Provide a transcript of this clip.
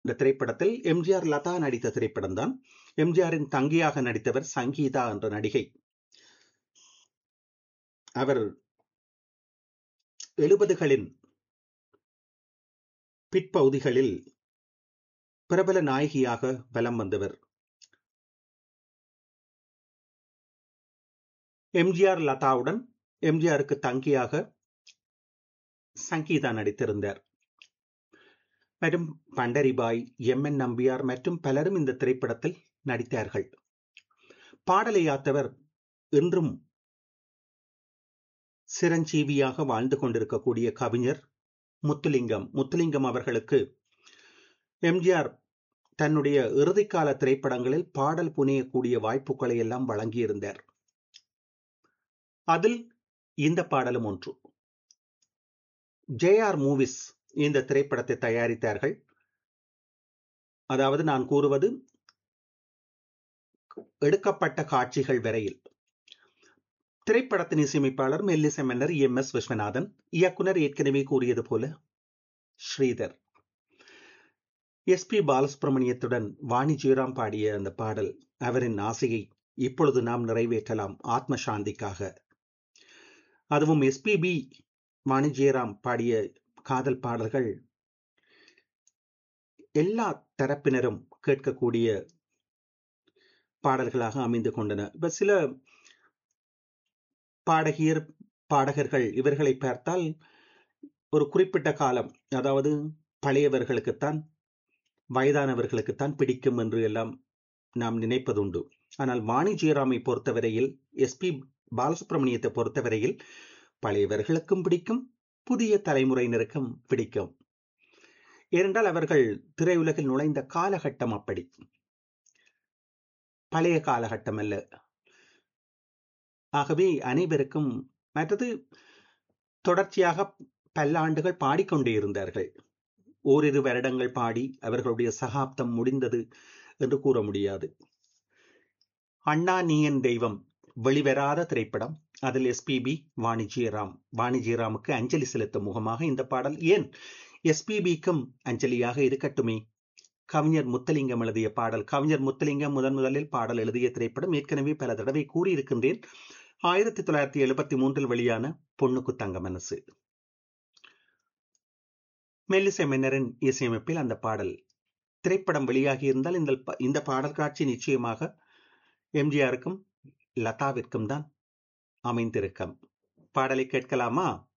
இந்த திரைப்படத்தில் எம்ஜிஆர் லதா நடித்த திரைப்படம் தான் எம்ஜிஆரின் தங்கியாக நடித்தவர் சங்கீதா என்ற நடிகை அவர் எழுபதுகளின் பிற்பகுதிகளில் பிரபல நாயகியாக வலம் வந்தவர் எம்ஜிஆர் லதாவுடன் எம்ஜிஆருக்கு தங்கியாக சங்கீதா நடித்திருந்தார் மற்றும் பண்டரிபாய் எம் என் நம்பியார் மற்றும் பலரும் இந்த திரைப்படத்தில் நடித்தார்கள் பாடலை யாத்தவர் இன்றும் சிரஞ்சீவியாக வாழ்ந்து கொண்டிருக்கக்கூடிய கவிஞர் முத்துலிங்கம் முத்துலிங்கம் அவர்களுக்கு எம்ஜிஆர் தன்னுடைய இறுதிக்கால திரைப்படங்களில் பாடல் புனையக்கூடிய வாய்ப்புகளை எல்லாம் வழங்கியிருந்தார் அதில் இந்த பாடலும் ஒன்று ஜே ஆர் மூவிஸ் இந்த திரைப்படத்தை தயாரித்தார்கள் அதாவது நான் கூறுவது எடுக்கப்பட்ட காட்சிகள் வரையில் திரைப்படத்தின் இசையமைப்பாளர் மெல்லிசை மன்னர் எம் எஸ் விஸ்வநாதன் இயக்குனர் ஏற்கனவே கூறியது போல ஸ்ரீதர் எஸ் பி பாலசுப்ரமணியத்துடன் வாணி ஜீராம் பாடிய அந்த பாடல் அவரின் ஆசையை இப்பொழுது நாம் நிறைவேற்றலாம் ஆத்ம சாந்திக்காக அதுவும் எஸ்பிபி வாணி ஜெயராம் பாடிய காதல் பாடல்கள் எல்லா தரப்பினரும் கேட்கக்கூடிய பாடல்களாக அமைந்து கொண்டன இப்ப சில பாடகியர் பாடகர்கள் இவர்களை பார்த்தால் ஒரு குறிப்பிட்ட காலம் அதாவது பழையவர்களுக்குத்தான் வயதானவர்களுக்குத்தான் பிடிக்கும் என்று எல்லாம் நாம் நினைப்பதுண்டு ஆனால் வாணி ஜெயராமை பொறுத்தவரையில் எஸ்பி பாலசுப்ரமணியத்தை பொறுத்தவரையில் பழையவர்களுக்கும் பிடிக்கும் புதிய தலைமுறையினருக்கும் பிடிக்கும் ஏனென்றால் அவர்கள் திரையுலகில் நுழைந்த காலகட்டம் அப்படி பழைய காலகட்டம் அல்ல ஆகவே அனைவருக்கும் மற்றது தொடர்ச்சியாக பல்லாண்டுகள் பாடிக்கொண்டே இருந்தார்கள் ஓரிரு வருடங்கள் பாடி அவர்களுடைய சகாப்தம் முடிந்தது என்று கூற முடியாது அண்ணா நீயன் தெய்வம் வெளிவராத திரைப்படம் அதில் எஸ்பிபி வாணிஜியராம் வாணிஜியராமுக்கு அஞ்சலி செலுத்தும் முகமாக இந்த பாடல் ஏன் எஸ்பிபிக்கும் அஞ்சலியாக இருக்கட்டுமே கவிஞர் முத்தலிங்கம் எழுதிய பாடல் கவிஞர் முத்தலிங்கம் முதன் முதலில் பாடல் எழுதிய திரைப்படம் ஏற்கனவே பல தடவை கூறியிருக்கின்றேன் ஆயிரத்தி தொள்ளாயிரத்தி எழுபத்தி மூன்றில் வெளியான பொண்ணுக்கு தங்க மனசு மெல்லிசை மன்னரின் இசையமைப்பில் அந்த பாடல் திரைப்படம் வெளியாகி இருந்தால் இந்த இந்த பாடல் காட்சி நிச்சயமாக எம்ஜிஆருக்கும் லதாவிற்கும் தான் அமைந்திருக்கும் பாடலை கேட்கலாமா